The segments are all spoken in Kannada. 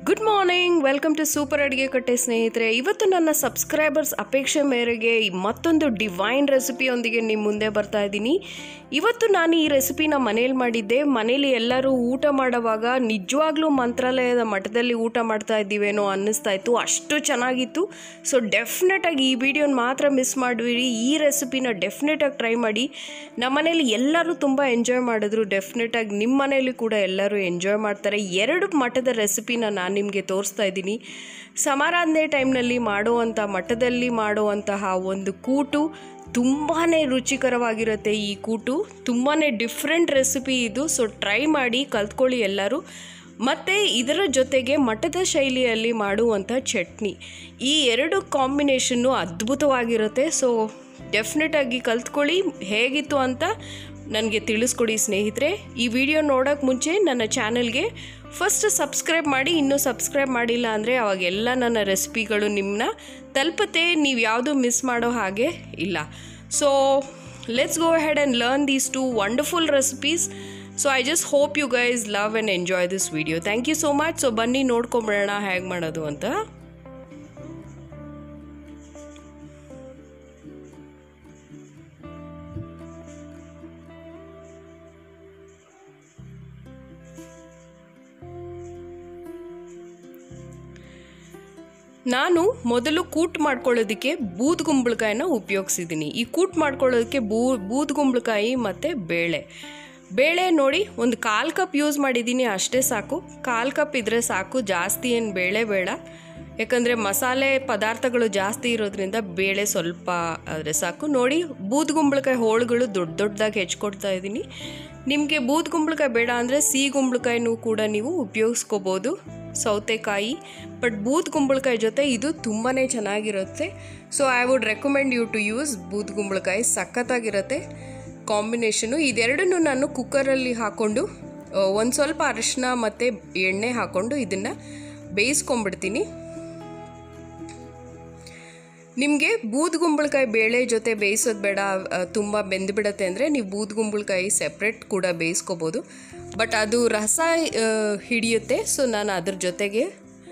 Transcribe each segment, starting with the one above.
good morning welcome to super ಅಡುಗೆ ಕಟ್ಟೆ ಸ್ನೇಹಿತರೆ ಇವತ್ತು ನನ್ನ ಸಬ್ಸ್ಕ್ರೈಬರ್ಸ್ ಅಪೇಕ್ಷೆ ಮೇರೆಗೆ ಈ ಮತ್ತೊಂದು ಡಿವೈನ್ ರೆಸಿಪಿಯೊಂದಿಗೆ ನಿಮ್ಮ ಮುಂದೆ ಬರ್ತಾ ಇದ್ದೀನಿ ಇವತ್ತು ನಾನು ಈ ರೆಸಿಪಿನ ಮನೇಲಿ ಮಾಡಿದ್ದೆ ಮನೇಲಿ ಎಲ್ಲರೂ ಊಟ ಮಾಡುವಾಗ ನಿಜವಾಗ್ಲೂ ಮಂತ್ರಾಲಯದ ಮಠದಲ್ಲಿ ಊಟ ಮಾಡ್ತಾ ಇದ್ದೀವೇನೋ ಅನ್ನಿಸ್ತಾ ಇತ್ತು ಅಷ್ಟು ಚೆನ್ನಾಗಿತ್ತು ಸೊ ಡೆಫಿನೆಟಾಗಿ ಈ ವಿಡಿಯೋನ ಮಾತ್ರ ಮಿಸ್ ಮಾಡಿಬಿಡಿ ಈ ರೆಸಿಪಿನ ಡೆಫಿನೆಟಾಗಿ ಟ್ರೈ ಮಾಡಿ ನಮ್ಮ ಮನೇಲಿ ಎಲ್ಲರೂ ತುಂಬ ಎಂಜಾಯ್ ಮಾಡಿದ್ರು ಡೆಫಿನೆಟಾಗಿ ನಿಮ್ಮ ಮನೇಲಿ ಕೂಡ ಎಲ್ಲರೂ ಎಂಜಾಯ್ ಮಾಡ್ತಾರೆ ಎರಡು ಮಠದ ರೆಸಿಪಿನ ನಾನು ನಿಮಗೆ ತೋರಿಸ್ತಾ ಇದ್ದೀನಿ ಸಮಾರಾಧನೆ ಟೈಮ್ನಲ್ಲಿ ಮಾಡುವಂಥ ಮಠದಲ್ಲಿ ಮಾಡುವಂತಹ ಒಂದು ಕೂಟು ತುಂಬಾ ರುಚಿಕರವಾಗಿರುತ್ತೆ ಈ ಕೂಟು ತುಂಬಾ ಡಿಫ್ರೆಂಟ್ ರೆಸಿಪಿ ಇದು ಸೊ ಟ್ರೈ ಮಾಡಿ ಕಲ್ತ್ಕೊಳ್ಳಿ ಎಲ್ಲರೂ ಮತ್ತು ಇದರ ಜೊತೆಗೆ ಮಠದ ಶೈಲಿಯಲ್ಲಿ ಮಾಡುವಂಥ ಚಟ್ನಿ ಈ ಎರಡು ಕಾಂಬಿನೇಷನ್ನು ಅದ್ಭುತವಾಗಿರುತ್ತೆ ಸೊ ಡೆಫಿನೆಟಾಗಿ ಕಲ್ತ್ಕೊಳ್ಳಿ ಹೇಗಿತ್ತು ಅಂತ ನನಗೆ ತಿಳಿಸ್ಕೊಡಿ ಸ್ನೇಹಿತರೆ ಈ ವಿಡಿಯೋ ನೋಡೋಕ್ಕೆ ಮುಂಚೆ ನನ್ನ ಚಾನಲ್ಗೆ ಫಸ್ಟ್ ಸಬ್ಸ್ಕ್ರೈಬ್ ಮಾಡಿ ಇನ್ನೂ ಸಬ್ಸ್ಕ್ರೈಬ್ ಮಾಡಿಲ್ಲ ಅಂದರೆ ಅವಾಗೆಲ್ಲ ನನ್ನ ರೆಸಿಪಿಗಳು ನಿಮ್ಮನ್ನ ತಲುಪುತ್ತೆ ನೀವು ಯಾವುದು ಮಿಸ್ ಮಾಡೋ ಹಾಗೆ ಇಲ್ಲ so let's go head and learn these two wonderful recipes so I just hope you guys love and enjoy this video thank you so much so ಬನ್ನಿ ನೋಡ್ಕೊಂಬಿಡೋಣ ಹೇಗೆ ಮಾಡೋದು ಅಂತ ನಾನು ಮೊದಲು ಕೂಟ್ ಮಾಡ್ಕೊಳ್ಳೋದಕ್ಕೆ ಬೂದ್ಗುಂಬಳಕಾಯಿನ ಉಪಯೋಗಿಸಿದ್ದೀನಿ ಈ ಕೂಟ್ ಮಾಡ್ಕೊಳ್ಳೋದಕ್ಕೆ ಬೂ ಬೂದ್ಗುಂಬಳಕಾಯಿ ಮತ್ತು ಬೇಳೆ ಬೇಳೆ ನೋಡಿ ಒಂದು ಕಾಲು ಕಪ್ ಯೂಸ್ ಮಾಡಿದ್ದೀನಿ ಅಷ್ಟೇ ಸಾಕು ಕಾಲು ಕಪ್ ಇದ್ದರೆ ಸಾಕು ಜಾಸ್ತಿ ಏನು ಬೇಳೆ ಬೇಡ ಯಾಕಂದರೆ ಮಸಾಲೆ ಪದಾರ್ಥಗಳು ಜಾಸ್ತಿ ಇರೋದ್ರಿಂದ ಬೇಳೆ ಸ್ವಲ್ಪ ಆದರೆ ಸಾಕು ನೋಡಿ ಬೂದ್ಗುಂಬಳಕಾಯಿ ಹೋಳುಗಳು ದೊಡ್ಡ ದೊಡ್ಡದಾಗಿ ಹೆಚ್ಕೊಡ್ತಾ ಇದ್ದೀನಿ ನಿಮಗೆ ಬೂದ್ಗುಂಬಳಕಾಯಿ ಬೇಡ ಅಂದರೆ ಸಿಹಿ ಗುಂಬಳಕಾಯಿನೂ ಕೂಡ ನೀವು ಉಪಯೋಗಿಸ್ಕೋಬೋದು ಸೌತೆಕಾಯಿ ಬಟ್ ಬೂದ್ ಕುಂಬಳಕಾಯಿ ಜೊತೆ ಇದು ತುಂಬಾ ಚೆನ್ನಾಗಿರುತ್ತೆ so I would recommend you to use ಬೂದ್ ಕುಂಬಳಕಾಯಿ ಸಖತ್ತಾಗಿರುತ್ತೆ ಕಾಂಬಿನೇಷನು ಇದೆರಡನ್ನು ನಾನು ಕುಕ್ಕರಲ್ಲಿ ಹಾಕ್ಕೊಂಡು ಒಂದು ಸ್ವಲ್ಪ ಅರಿಶಿನ ಮತ್ತು ಎಣ್ಣೆ ಹಾಕ್ಕೊಂಡು ಇದನ್ನು ಬೇಯಿಸ್ಕೊಂಬಿಡ್ತೀನಿ ನಿಮಗೆ ಬೂದ್ಗುಂಬಳಕಾಯಿ ಬೇಳೆ ಜೊತೆ ಬೇಯಿಸೋದು ಬೇಡ ತುಂಬ ಬೆಂದುಬಿಡತ್ತೆ ಅಂದರೆ ನೀವು ಬೂದ್ಗುಂಬಳಕಾಯಿ ಸೆಪ್ರೇಟ್ ಕೂಡ ಬೇಯಿಸ್ಕೋಬೋದು ಬಟ್ ಅದು ರಸ ಹಿಡಿಯುತ್ತೆ ಸೊ ನಾನು ಅದ್ರ ಜೊತೆಗೆ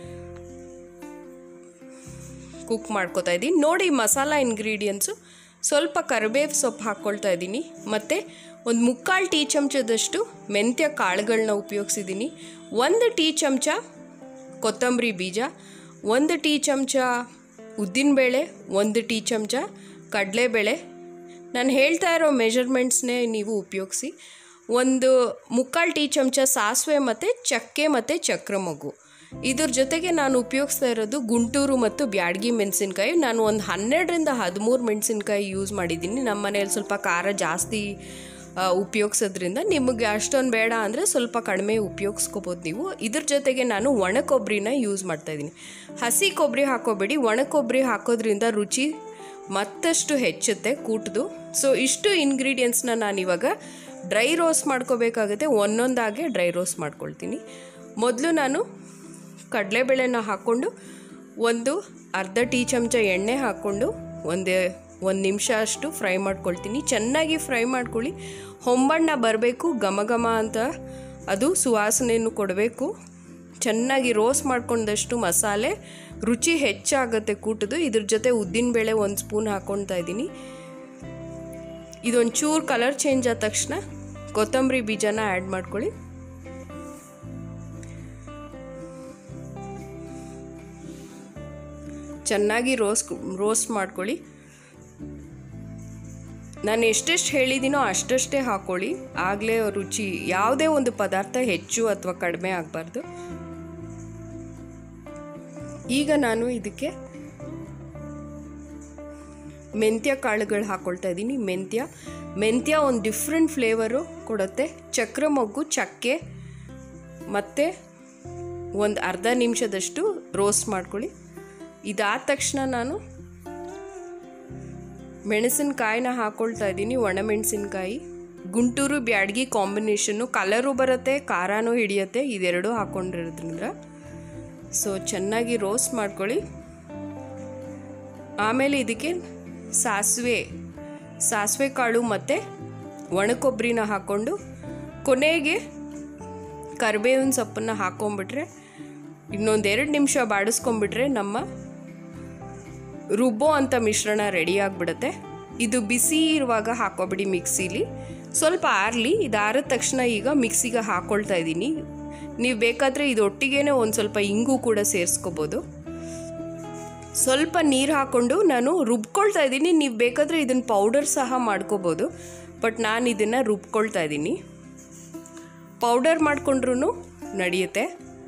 ಕುಕ್ ಮಾಡ್ಕೋತಾ ಇದ್ದೀನಿ ನೋಡಿ ಮಸಾಲ ಇಂಗ್ರೀಡಿಯೆಂಟ್ಸು ಸ್ವಲ್ಪ ಕರಿಬೇವು ಸೊಪ್ಪು ಹಾಕ್ಕೊಳ್ತಾ ಇದ್ದೀನಿ ಮತ್ತು ಒಂದು ಮುಕ್ಕಾಲು ಟೀ ಚಮಚದಷ್ಟು ಮೆಂತ್ಯ ಕಾಳುಗಳನ್ನ ಉಪಯೋಗಿಸಿದ್ದೀನಿ ಒಂದು ಟೀ ಚಮಚ ಕೊತ್ತಂಬರಿ ಬೀಜ ಒಂದು ಟೀ ಚಮಚ ಉದ್ದಿನಬೇಳೆ ಒಂದು ಟೀ ಚಮಚ ಕಡಲೆಬೇಳೆ ನಾನು ಹೇಳ್ತಾ ಇರೋ ಮೆಷರ್ಮೆಂಟ್ಸ್ನೇ ನೀವು ಉಪಯೋಗಿಸಿ ಒಂದು ಮುಕ್ಕಾಲು ಟೀ ಚಮಚ ಸಾಸಿವೆ ಮತ್ತು ಚಕ್ಕೆ ಮತ್ತು ಚಕ್ರ ಮಗು ಇದ್ರ ಜೊತೆಗೆ ನಾನು ಉಪಯೋಗಿಸ್ತಾ ಇರೋದು ಗುಂಟೂರು ಮತ್ತು ಬ್ಯಾಡಗಿ ಮೆಣಸಿನ್ಕಾಯಿ ನಾನು ಒಂದು ಹನ್ನೆರಡರಿಂದ ಹದಿಮೂರು ಮೆಣಸಿನ್ಕಾಯಿ ಯೂಸ್ ಮಾಡಿದ್ದೀನಿ ನಮ್ಮ ಮನೇಲಿ ಸ್ವಲ್ಪ ಖಾರ ಜಾಸ್ತಿ ಉಪಯೋಗಿಸೋದ್ರಿಂದ ನಿಮಗೆ ಅಷ್ಟೊಂದು ಬೇಡ ಅಂದರೆ ಸ್ವಲ್ಪ ಕಡಿಮೆ ಉಪಯೋಗಿಸ್ಕೋಬೋದು ನೀವು ಇದ್ರ ಜೊತೆಗೆ ನಾನು ಒಣ ಕೊಬ್ಬರಿನ ಯೂಸ್ ಮಾಡ್ತಾಯಿದ್ದೀನಿ ಹಸಿ ಕೊಬ್ಬರಿ ಹಾಕೋಬೇಡಿ ಒಣ ಕೊಬ್ಬರಿ ಹಾಕೋದ್ರಿಂದ ರುಚಿ ಮತ್ತಷ್ಟು ಹೆಚ್ಚುತ್ತೆ ಕೂಟದು ಸೊ ಇಷ್ಟು ಇಂಗ್ರೀಡಿಯೆಂಟ್ಸ್ನ ನಾನಿವಾಗ ಡ್ರೈ ರೋಸ್ಟ್ ಮಾಡ್ಕೋಬೇಕಾಗುತ್ತೆ ಒಂದೊಂದಾಗೆ ಡ್ರೈ ರೋಸ್ಟ್ ಮಾಡ್ಕೊಳ್ತೀನಿ ಮೊದಲು ನಾನು ಕಡಲೆಬೇಳೆನ ಹಾಕ್ಕೊಂಡು ಒಂದು ಅರ್ಧ ಟೀ ಚಮಚ ಎಣ್ಣೆ ಹಾಕ್ಕೊಂಡು ಒಂದೇ ಒಂದು ನಿಮಿಷ ಅಷ್ಟು ಫ್ರೈ ಮಾಡ್ಕೊಳ್ತೀನಿ ಚೆನ್ನಾಗಿ ಫ್ರೈ ಮಾಡ್ಕೊಳ್ಳಿ ಹೊಂಬಣ್ಣ ಬರಬೇಕು ಘಮ ಘಮ ಅಂತ ಅದು ಸುವಾಸನೆಯನ್ನು ಕೊಡಬೇಕು ಚೆನ್ನಾಗಿ ರೋಸ್ಟ್ ಮಾಡ್ಕೊಂಡಷ್ಟು ಮಸಾಲೆ ರುಚಿ ಹೆಚ್ಚಾಗುತ್ತೆ ಕೂಟದು ಇದ್ರ ಜೊತೆ ಉದ್ದಿನಬೇಳೆ ಒಂದು ಸ್ಪೂನ್ ಹಾಕ್ಕೊಳ್ತಾ ಇದ್ದೀನಿ ಇದೊಂದು ಚೂರು ಕಲರ್ ಚೇಂಜ್ ಆದ ತಕ್ಷಣ ಕೊತ್ತಂಬರಿ ಬೀಜನ ಆ್ಯಡ್ ಮಾಡ್ಕೊಳ್ಳಿ ಚೆನ್ನಾಗಿ ರೋಸ್ಟ್ ರೋಸ್ಟ್ ಮಾಡ್ಕೊಳ್ಳಿ ನಾನು ಎಷ್ಟೆಷ್ಟು ಹೇಳಿದ್ದೀನೋ ಅಷ್ಟಷ್ಟೇ ಹಾಕ್ಕೊಳ್ಳಿ ಆಗಲೇ ರುಚಿ ಯಾವುದೇ ಒಂದು ಪದಾರ್ಥ ಹೆಚ್ಚು ಅಥವಾ ಕಡಿಮೆ ಆಗಬಾರ್ದು ಈಗ ನಾನು ಇದಕ್ಕೆ ಮೆಂತ್ಯ ಕಾಳುಗಳು ಹಾಕ್ಕೊಳ್ತಾ ಇದ್ದೀನಿ ಮೆಂತ್ಯ ಮೆಂತ್ಯ ಒಂದು ಡಿಫ್ರೆಂಟ್ ಫ್ಲೇವರು ಕೊಡುತ್ತೆ ಚಕ್ರ ಮೊಗ್ಗು ಚಕ್ಕೆ ಮತ್ತು ಒಂದು ಅರ್ಧ ನಿಮಿಷದಷ್ಟು ರೋಸ್ಟ್ ಮಾಡ್ಕೊಳ್ಳಿ ಇದಾದ ತಕ್ಷಣ ನಾನು ಮೆಣಸಿನ್ಕಾಯಿನ ಹಾಕ್ಕೊಳ್ತಾ ಇದ್ದೀನಿ ಒಣಮೆಣಸಿನ್ಕಾಯಿ ಗುಂಟೂರು ಬ್ಯಾಡ್ಗಿ ಕಾಂಬಿನೇಷನ್ನು ಕಲರು ಬರುತ್ತೆ ಖಾರನೂ ಹಿಡಿಯುತ್ತೆ ಇದೆರಡೂ ಹಾಕ್ಕೊಂಡಿರೋದ್ರಿಂದ ಸೊ ಚೆನ್ನಾಗಿ ರೋಸ್ಟ್ ಮಾಡ್ಕೊಳ್ಳಿ ಆಮೇಲೆ ಇದಕ್ಕೆ ಸಾಸಿವೆ ಸಾಸಿವೆ ಕಾಳು ಮತ್ತು ಒಣಕೊಬ್ಬರಿನ ಹಾಕ್ಕೊಂಡು ಕೊನೆಗೆ ಕರಿಬೇವಿನ ಸೊಪ್ಪನ್ನು ಹಾಕ್ಕೊಂಬಿಟ್ರೆ ಇನ್ನೊಂದು ಎರಡು ನಿಮಿಷ ಬಾಡಿಸ್ಕೊಂಬಿಟ್ರೆ ನಮ್ಮ ರುಬ್ಬೋ ಅಂಥ ಮಿಶ್ರಣ ರೆಡಿ ಆಗಿಬಿಡುತ್ತೆ ಇದು ಬಿಸಿ ಇರುವಾಗ ಹಾಕೋಬಿಡಿ ಮಿಕ್ಸಿಲಿ ಸ್ವಲ್ಪ ಆರಲಿ ಇದು ಆರಿದ ತಕ್ಷಣ ಈಗ ಮಿಕ್ಸಿಗೆ ಹಾಕ್ಕೊಳ್ತಾ ಇದ್ದೀನಿ ನೀವು ಬೇಕಾದರೆ ಇದು ಒಟ್ಟಿಗೆ ಒಂದು ಸ್ವಲ್ಪ ಇಂಗು ಕೂಡ ಸೇರಿಸ್ಕೋಬೋದು ಸ್ವಲ್ಪ ನೀರು ಹಾಕ್ಕೊಂಡು ನಾನು ರುಬ್ಕೊಳ್ತಾ ಇದ್ದೀನಿ ನೀವು ಬೇಕಾದರೆ ಇದನ್ನು ಪೌಡರ್ ಸಹ ಮಾಡ್ಕೋಬೋದು ಬಟ್ ನಾನು ಇದನ್ನು ರುಬ್ಕೊಳ್ತಾ ಇದ್ದೀನಿ ಪೌಡರ್ ಮಾಡಿಕೊಂಡ್ರೂ ನಡೆಯುತ್ತೆ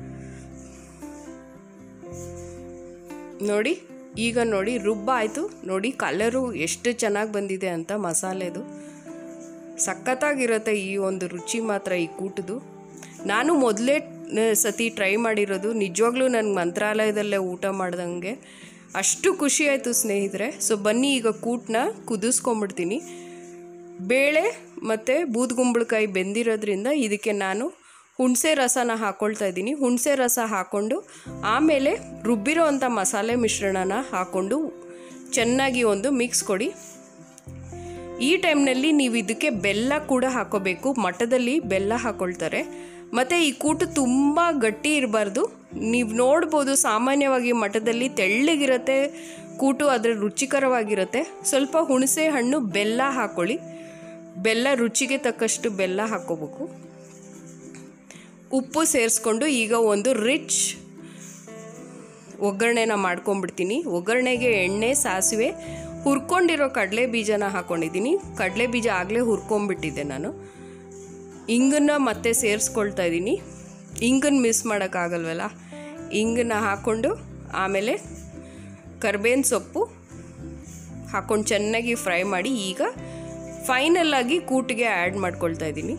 ನೋಡಿ ಈಗ ನೋಡಿ ರುಬ್ಬ ಆಯಿತು ನೋಡಿ ಕಲರು ಎಷ್ಟು ಚೆನ್ನಾಗಿ ಬಂದಿದೆ ಅಂತ ಮಸಾಲೆದು ಸಖತ್ತಾಗಿರುತ್ತೆ ಈ ಒಂದು ರುಚಿ ಮಾತ್ರ ಈ ಕೂಟದು ನಾನು ಮೊದಲೇ ಸತಿ ಟ್ರೈ ಮಾಡಿರೋದು ನಿಜವಾಗ್ಲೂ ನನಗೆ ಮಂತ್ರಾಲಯದಲ್ಲೇ ಊಟ ಮಾಡ್ದಂಗೆ ಅಷ್ಟು ಖುಷಿ ಆಯಿತು ಸ್ನೇಹಿತರೆ ಸೊ ಬನ್ನಿ ಈಗ ಕೂಟನ್ನ ಕುದಿಸ್ಕೊಂಬಿಡ್ತೀನಿ ಬೇಳೆ ಮತ್ತು ಬೂದ್ಗುಂಬಳಕಾಯಿ ಬೆಂದಿರೋದ್ರಿಂದ ಇದಕ್ಕೆ ನಾನು ಹುಣಸೆ ರಸನ ಹಾಕ್ಕೊಳ್ತಾ ಇದ್ದೀನಿ ಹುಣಸೆ ರಸ ಹಾಕ್ಕೊಂಡು ಆಮೇಲೆ ರುಬ್ಬಿರೋ ಅಂಥ ಮಸಾಲೆ ಮಿಶ್ರಣನ ಹಾಕ್ಕೊಂಡು ಚೆನ್ನಾಗಿ ಒಂದು ಮಿಕ್ಸ್ ಕೊಡಿ ಈ ಟೈಮ್ನಲ್ಲಿ ನೀವು ಇದಕ್ಕೆ ಬೆಲ್ಲ ಕೂಡ ಹಾಕೋಬೇಕು ಮಠದಲ್ಲಿ ಬೆಲ್ಲ ಹಾಕ್ಕೊಳ್ತಾರೆ ಮತ್ತು ಈ ಕೂಟು ತುಂಬ ಗಟ್ಟಿ ಇರಬಾರ್ದು ನೀವು ನೋಡ್ಬೋದು ಸಾಮಾನ್ಯವಾಗಿ ಮಠದಲ್ಲಿ ತೆಳ್ಳಗಿರುತ್ತೆ ಕೂಟು ಅದರ ರುಚಿಕರವಾಗಿರುತ್ತೆ ಸ್ವಲ್ಪ ಹುಣಸೆ ಹಣ್ಣು ಬೆಲ್ಲ ಹಾಕ್ಕೊಳ್ಳಿ ಬೆಲ್ಲ ರುಚಿಗೆ ತಕ್ಕಷ್ಟು ಬೆಲ್ಲ ಹಾಕ್ಕೋಬೇಕು ಉಪ್ಪು ಸೇರಿಸ್ಕೊಂಡು ಈಗ ಒಂದು ರಿಚ್ ಒಗ್ಗರಣೆನ ಮಾಡ್ಕೊಂಬಿಡ್ತೀನಿ ಒಗ್ಗರಣೆಗೆ ಎಣ್ಣೆ ಸಾಸಿವೆ ಹುರ್ಕೊಂಡಿರೋ ಕಡಲೆ ಬೀಜನ ಹಾಕ್ಕೊಂಡಿದ್ದೀನಿ ಕಡಲೆ ಬೀಜ ಆಗಲೇ ಹುರ್ಕೊಂಬಿಟ್ಟಿದ್ದೆ ನಾನು ಇಂಗನ್ನ ಮತ್ತೆ ಸೇರಿಸ್ಕೊಳ್ತಾ ಇದ್ದೀನಿ ಇಂಗನ್ನು ಮಿಸ್ ಮಾಡೋಕ್ಕಾಗಲ್ವಲ್ಲ ಇಂಗನ್ನ ಹಾಕ್ಕೊಂಡು ಆಮೇಲೆ ಕರ್ಬೇವಿನ ಸೊಪ್ಪು ಹಾಕ್ಕೊಂಡು ಚೆನ್ನಾಗಿ ಫ್ರೈ ಮಾಡಿ ಈಗ ಫೈನಲ್ ಆಗಿ ಕೂಟಿಗೆ ಆ್ಯಡ್ ಮಾಡ್ಕೊಳ್ತಾ ಇದ್ದೀನಿ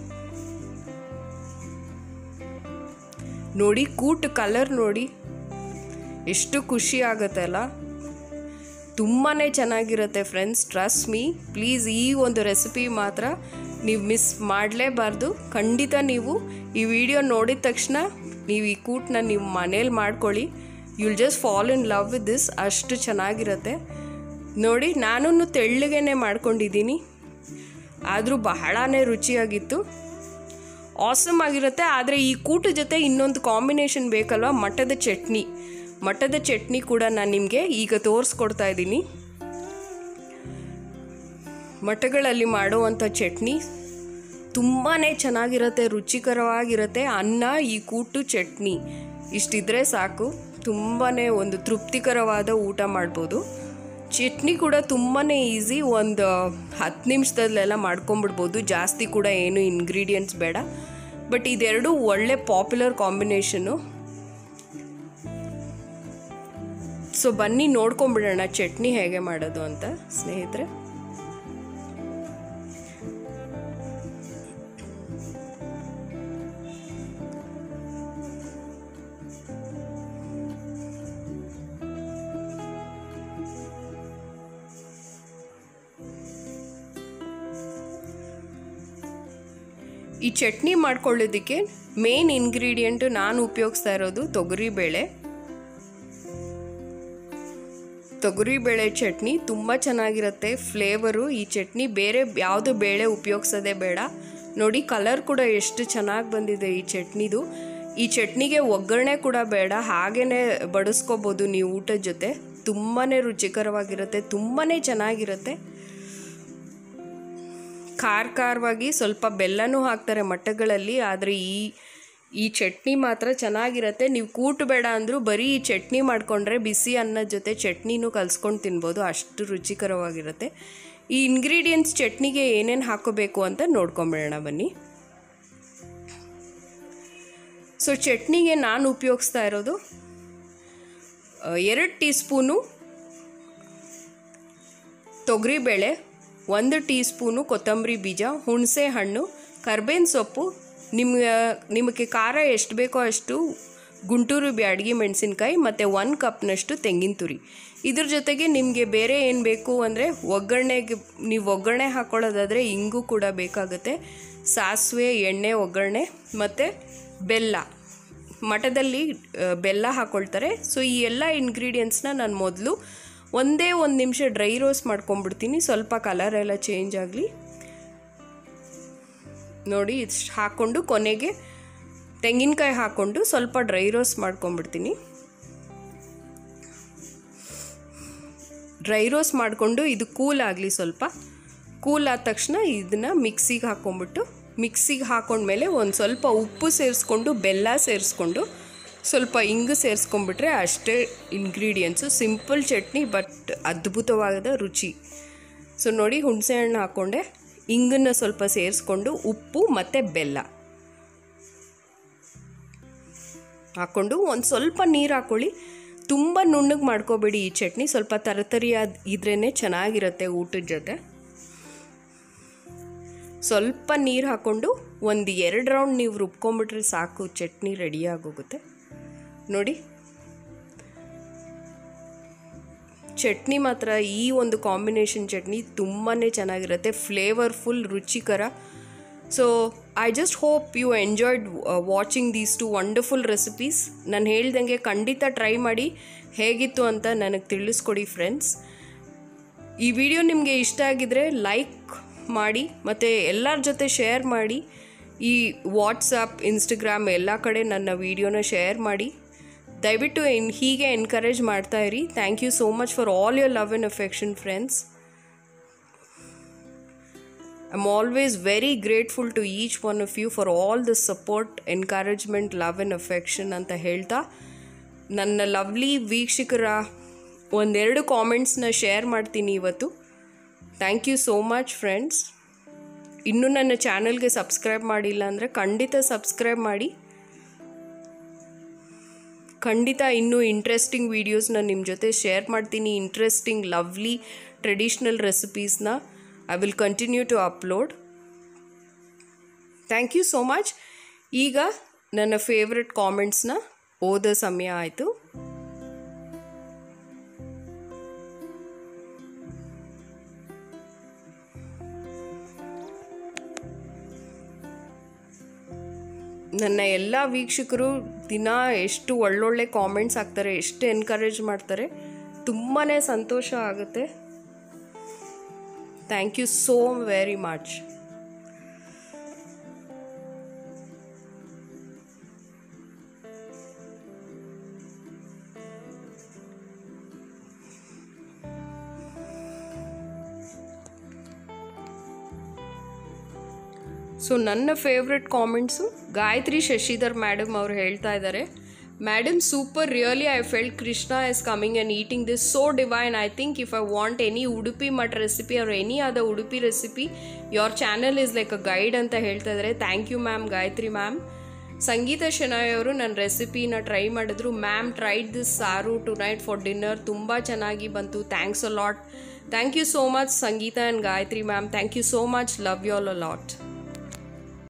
ನೋಡಿ ಕೂಟ್ ಕಲರ್ ನೋಡಿ ಎಷ್ಟು ಖುಷಿ ಆಗುತ್ತೆ ಅಲ್ಲ ತುಂಬಾ ಚೆನ್ನಾಗಿರುತ್ತೆ ಫ್ರೆಂಡ್ಸ್ ಟ್ರಸ್ಟ್ ಮೀ ಪ್ಲೀಸ್ ಈ ಒಂದು ರೆಸಿಪಿ ಮಾತ್ರ ನೀವು ಮಿಸ್ ಮಾಡಲೇಬಾರ್ದು ಖಂಡಿತ ನೀವು ಈ ವಿಡಿಯೋ ನೋಡಿದ ತಕ್ಷಣ ನೀವು ಈ ಕೂಟನ್ನ ನೀವು ಮನೇಲಿ ಮಾಡ್ಕೊಳ್ಳಿ you'll just fall in love with this ಅಷ್ಟು ಚೆನ್ನಾಗಿರುತ್ತೆ ನೋಡಿ ನಾನು ತೆಳ್ಳಗೇನೆ ಮಾಡ್ಕೊಂಡಿದ್ದೀನಿ ಆದರೂ ಬಹಳನೇ ರುಚಿಯಾಗಿತ್ತು ಆಸಮ್ ಆಗಿರುತ್ತೆ ಆದರೆ ಈ ಕೂಟ ಜೊತೆ ಇನ್ನೊಂದು ಕಾಂಬಿನೇಷನ್ ಬೇಕಲ್ವ ಮಠದ ಚಟ್ನಿ ಮಠದ ಚಟ್ನಿ ಕೂಡ ನಾನು ನಿಮಗೆ ಈಗ ತೋರಿಸ್ಕೊಡ್ತಾ ಇದ್ದೀನಿ ಮಠಗಳಲ್ಲಿ ಮಾಡುವಂಥ ಚಟ್ನಿ ತುಂಬಾ ಚೆನ್ನಾಗಿರುತ್ತೆ ರುಚಿಕರವಾಗಿರುತ್ತೆ ಅನ್ನ ಈ ಕೂಟು ಚಟ್ನಿ ಇಷ್ಟಿದ್ರೆ ಸಾಕು ತುಂಬಾ ಒಂದು ತೃಪ್ತಿಕರವಾದ ಊಟ ಮಾಡ್ಬೋದು ಚಟ್ನಿ ಕೂಡ ತುಂಬಾ ಈಸಿ ಒಂದು ಹತ್ತು ನಿಮಿಷದಲ್ಲೆಲ್ಲ ಮಾಡ್ಕೊಂಬಿಡ್ಬೋದು ಜಾಸ್ತಿ ಕೂಡ ಏನು ಇಂಗ್ರೀಡಿಯೆಂಟ್ಸ್ ಬೇಡ ಬಟ್ ಇದೆರಡು ಒಳ್ಳೆ ಪಾಪ್ಯುಲರ್ ಕಾಂಬಿನೇಷನ್ನು ಸೊ ಬನ್ನಿ ನೋಡ್ಕೊಂಬಿಡೋಣ ಚಟ್ನಿ ಹೇಗೆ ಮಾಡೋದು ಅಂತ ಸ್ನೇಹಿತರೆ ಈ ಚಟ್ನಿ ಮಾಡ್ಕೊಳ್ಳೋದಕ್ಕೆ ಮೇನ್ ಇಂಗ್ರೀಡಿಯೆಂಟು ನಾನು ಉಪಯೋಗಿಸ್ತಾ ಇರೋದು ತೊಗರಿಬೇಳೆ ತೊಗರಿಬೇಳೆ ಚಟ್ನಿ ತುಂಬ ಚೆನ್ನಾಗಿರುತ್ತೆ ಫ್ಲೇವರು ಈ ಚಟ್ನಿ ಬೇರೆ ಯಾವುದು ಬೇಳೆ ಉಪಯೋಗಿಸೋದೇ ಬೇಡ ನೋಡಿ ಕಲರ್ ಕೂಡ ಎಷ್ಟು ಚೆನ್ನಾಗಿ ಬಂದಿದೆ ಈ ಚಟ್ನಿದು ಈ ಚಟ್ನಿಗೆ ಒಗ್ಗರಣೆ ಕೂಡ ಬೇಡ ಹಾಗೇ ಬಡಿಸ್ಕೋಬೋದು ನೀವು ಊಟದ ಜೊತೆ ತುಂಬಾ ರುಚಿಕರವಾಗಿರುತ್ತೆ ತುಂಬಾ ಚೆನ್ನಾಗಿರುತ್ತೆ ಖಾರ ಖಾರವಾಗಿ ಸ್ವಲ್ಪ ಬೆಲ್ಲನೂ ಹಾಕ್ತಾರೆ ಮಟ್ಟಗಳಲ್ಲಿ ಆದರೆ ಈ ಈ ಚಟ್ನಿ ಮಾತ್ರ ಚೆನ್ನಾಗಿರುತ್ತೆ ನೀವು ಕೂಟು ಬೇಡ ಅಂದರೂ ಬರೀ ಈ ಚಟ್ನಿ ಮಾಡಿಕೊಂಡ್ರೆ ಬಿಸಿ ಅನ್ನದ ಜೊತೆ ಚಟ್ನಿನೂ ಕಲ್ಸ್ಕೊಂಡು ತಿನ್ಬೋದು ಅಷ್ಟು ರುಚಿಕರವಾಗಿರುತ್ತೆ ಈ ಇಂಗ್ರೀಡಿಯೆಂಟ್ಸ್ ಚಟ್ನಿಗೆ ಏನೇನು ಹಾಕೋಬೇಕು ಅಂತ ನೋಡ್ಕೊಂಬಿಡೋಣ ಬನ್ನಿ ಸೊ ಚಟ್ನಿಗೆ ನಾನು ಉಪಯೋಗಿಸ್ತಾ ಇರೋದು ಎರಡು ಟೀ ಸ್ಪೂನು ತೊಗರಿಬೇಳೆ ಒಂದು ಟೀ ಸ್ಪೂನು ಕೊತ್ತಂಬರಿ ಬೀಜ ಹುಣಸೆ ಹಣ್ಣು ಕರ್ಬೇವಿನ ಸೊಪ್ಪು ನಿಮ್ಗೆ ನಿಮಗೆ ಖಾರ ಎಷ್ಟು ಬೇಕೋ ಅಷ್ಟು ಗುಂಟೂರು ಬ್ಯಾಡಗಿ ಮೆಣಸಿನ್ಕಾಯಿ ಮತ್ತು ಒಂದು ಕಪ್ನಷ್ಟು ತೆಂಗಿನ ತುರಿ ಇದ್ರ ಜೊತೆಗೆ ನಿಮಗೆ ಬೇರೆ ಏನು ಬೇಕು ಅಂದರೆ ಒಗ್ಗರಣೆಗೆ ನೀವು ಒಗ್ಗರಣೆ ಹಾಕ್ಕೊಳ್ಳೋದಾದರೆ ಇಂಗು ಕೂಡ ಬೇಕಾಗುತ್ತೆ ಸಾಸಿವೆ ಎಣ್ಣೆ ಒಗ್ಗರಣೆ ಮತ್ತು ಬೆಲ್ಲ ಮಠದಲ್ಲಿ ಆ, ಬೆಲ್ಲ ಹಾಕ್ಕೊಳ್ತಾರೆ ಸೊ ಈ ಎಲ್ಲ ಇಂಗ್ರೀಡಿಯೆಂಟ್ಸ್ನ ನಾನು ಮೊದಲು ಒಂದೇ ಒಂದು ನಿಮಿಷ ಡ್ರೈ ರೋಸ್ಟ್ ಮಾಡ್ಕೊಂಬಿಡ್ತೀನಿ ಸ್ವಲ್ಪ ಕಲರ್ ಎಲ್ಲ ಚೇಂಜ್ ಆಗಲಿ ನೋಡಿ ಇಷ್ಟು ಹಾಕ್ಕೊಂಡು ಕೊನೆಗೆ ತೆಂಗಿನಕಾಯಿ ಹಾಕ್ಕೊಂಡು ಸ್ವಲ್ಪ ಡ್ರೈ ರೋಸ್ಟ್ ಮಾಡ್ಕೊಂಬಿಡ್ತೀನಿ ಡ್ರೈ ರೋಸ್ಟ್ ಮಾಡಿಕೊಂಡು ಇದು ಕೂಲ್ ಆಗಲಿ ಸ್ವಲ್ಪ ಕೂಲ್ ಆದ ತಕ್ಷಣ ಇದನ್ನು ಮಿಕ್ಸಿಗೆ ಹಾಕ್ಕೊಂಬಿಟ್ಟು ಮಿಕ್ಸಿಗೆ ಹಾಕೊಂಡ್ಮೇಲೆ ಒಂದು ಸ್ವಲ್ಪ ಉಪ್ಪು ಸೇರಿಸ್ಕೊಂಡು ಬೆಲ್ಲ ಸೇರಿಸ್ಕೊಂಡು ಸ್ವಲ್ಪ ಇಂಗು ಸೇರಿಸ್ಕೊಂಡ್ಬಿಟ್ರೆ ಅಷ್ಟೇ ಇಂಗ್ರೀಡಿಯೆಂಟ್ಸು ಸಿಂಪಲ್ ಚಟ್ನಿ ಬಟ್ ಅದ್ಭುತವಾದ ರುಚಿ ಸೊ ನೋಡಿ ಹುಣಸೆ ಹಣ್ಣು ಹಾಕ್ಕೊಂಡೆ ಇಂಗನ್ನು ಸ್ವಲ್ಪ ಸೇರಿಸ್ಕೊಂಡು ಉಪ್ಪು ಮತ್ತು ಬೆಲ್ಲ ಹಾಕ್ಕೊಂಡು ಒಂದು ಸ್ವಲ್ಪ ನೀರು ಹಾಕ್ಕೊಳ್ಳಿ ತುಂಬ ನುಣ್ಣಗೆ ಮಾಡ್ಕೋಬೇಡಿ ಈ ಚಟ್ನಿ ಸ್ವಲ್ಪ ತರತರಿಯಾದ ಇದ್ರೇ ಚೆನ್ನಾಗಿರುತ್ತೆ ಊಟದ ಜೊತೆ ಸ್ವಲ್ಪ ನೀರು ಹಾಕ್ಕೊಂಡು ಒಂದು ಎರಡು ರೌಂಡ್ ನೀವು ರುಬ್ಕೊಂಬಿಟ್ರೆ ಸಾಕು ಚಟ್ನಿ ರೆಡಿ ಆಗೋಗುತ್ತೆ ನೋಡಿ ಚಟ್ನಿ ಮಾತ್ರ ಈ ಒಂದು ಕಾಂಬಿನೇಷನ್ ಚಟ್ನಿ ತುಂಬಾ ಚೆನ್ನಾಗಿರುತ್ತೆ ಫ್ಲೇವರ್ಫುಲ್ ರುಚಿಕರ so I just hope you enjoyed watching these two wonderful recipes ನಾನು ಹೇಳ್ದಂಗೆ ಖಂಡಿತ ಟ್ರೈ ಮಾಡಿ ಹೇಗಿತ್ತು ಅಂತ ನನಗೆ ತಿಳಿಸ್ಕೊಡಿ ಫ್ರೆಂಡ್ಸ್ ಈ ವಿಡಿಯೋ ನಿಮಗೆ ಇಷ್ಟ ಆಗಿದರೆ ಲೈಕ್ ಮಾಡಿ ಮತ್ತು ಎಲ್ಲರ ಜೊತೆ ಶೇರ್ ಮಾಡಿ ಈ ವಾಟ್ಸಪ್ ಇನ್ಸ್ಟಾಗ್ರಾಮ್ ಎಲ್ಲ ಕಡೆ ನನ್ನ ವೀಡಿಯೋನ ಶೇರ್ ಮಾಡಿ ದಯವಿಟ್ಟು ಎನ್ ಹೀಗೆ ಎನ್ಕರೇಜ್ ಮಾಡ್ತಾ ಇರಿ thank you so much for all your love and affection friends I am always very grateful to each one of you for all the support encouragement love and affection ಅಂತ ಹೇಳ್ತಾ ನನ್ನ ಲವ್ಲಿ ವೀಕ್ಷಕರ ಒಂದೆರಡು ಕಾಮೆಂಟ್ಸ್ನ ಶೇರ್ ಮಾಡ್ತೀನಿ ಇವತ್ತು thank you so much friends ಇನ್ನೂ ನನ್ನ ಚಾನಲ್ಗೆ ಸಬ್ಸ್ಕ್ರೈಬ್ ಮಾಡಿಲ್ಲ ಅಂದರೆ ಖಂಡಿತ ಸಬ್ಸ್ಕ್ರೈಬ್ ಮಾಡಿ ಖಂಡಿತ ಇನ್ನೂ ಇಂಟ್ರೆಸ್ಟಿಂಗ್ ವೀಡಿಯೋಸ್ನ ನಿಮ್ಮ ಜೊತೆ ಶೇರ್ ಮಾಡ್ತೀನಿ ಇಂಟ್ರೆಸ್ಟಿಂಗ್ ಲವ್ಲಿ ಟ್ರೆಡಿಷ್ನಲ್ ರೆಸಿಪೀಸ್ನ I will continue to upload thank you so much ಈಗ ನನ್ನ ಫೇವ್ರೆಟ್ ಕಾಮೆಂಟ್ಸ್ನ ಓದೋ ಸಮಯ ಆಯಿತು ನನ್ನ ಎಲ್ಲ ವೀಕ್ಷಕರು ದಿನ ಎಷ್ಟು ಒಳ್ಳೊಳ್ಳೆ ಕಾಮೆಂಟ್ಸ್ ಹಾಕ್ತಾರೆ ಎಷ್ಟು ಎನ್ಕರೇಜ್ ಮಾಡ್ತಾರೆ ತುಂಬಾ ಸಂತೋಷ ಆಗುತ್ತೆ thank you so very much so ನನ್ನ favourite comments Gayathri Shashidhar madam ಅವ್ರು ಹೇಳ್ತಾ ಇದ್ದಾರೆ madam super really I felt Krishna is coming and eating this so divine I think if I want any Udupi Mutt recipe or any ಆದ Udupi recipe your channel is like a guide ಅಂತ ಹೇಳ್ತಾ ಇದ್ದಾರೆ thank you ma'am Gayathri ma'am Sangeetha Shenoy ಅವರು ನನ್ನ ರೆಸಿಪಿನ ಟ್ರೈ ಮಾಡಿದ್ರು ಮ್ಯಾಮ್ ಟ್ರೈಡ್ ದಿಸ್ ಸಾರು ಟು ನೈಟ್ ಫಾರ್ ಡಿನ್ನರ್ ತುಂಬ ಚೆನ್ನಾಗಿ ಬಂತು thanks a lot thank you so much Sangeetha and Gayathri ma'am thank you so much love you all a lot